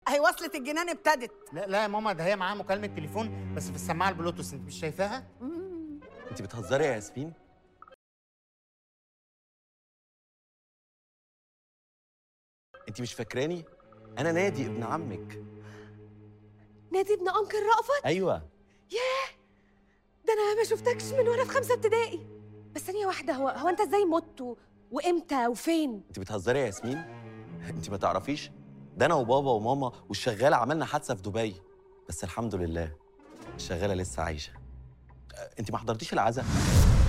اهي وصلة الجنان ابتدت لا لا يا ماما ده هي معاها مكالمه تليفون بس في السماعه البلوتوث انت مش شايفاها انت بتهزري يا ياسمين انت مش فاكراني انا نادي ابن عمك نادي ابن انكل رأفت ايوه ده انا ما شفتكش من وانا في خمسه ابتدائي بس ثانيه واحده هو هو انت ازاي مت و- وامتى وفين انت بتهزري يا ياسمين انت ما تعرفيش ده انا وبابا وماما والشغاله عملنا حادثه في دبي بس الحمد لله الشغاله لسه عايشه أه، انت ما حضرتيش العزاء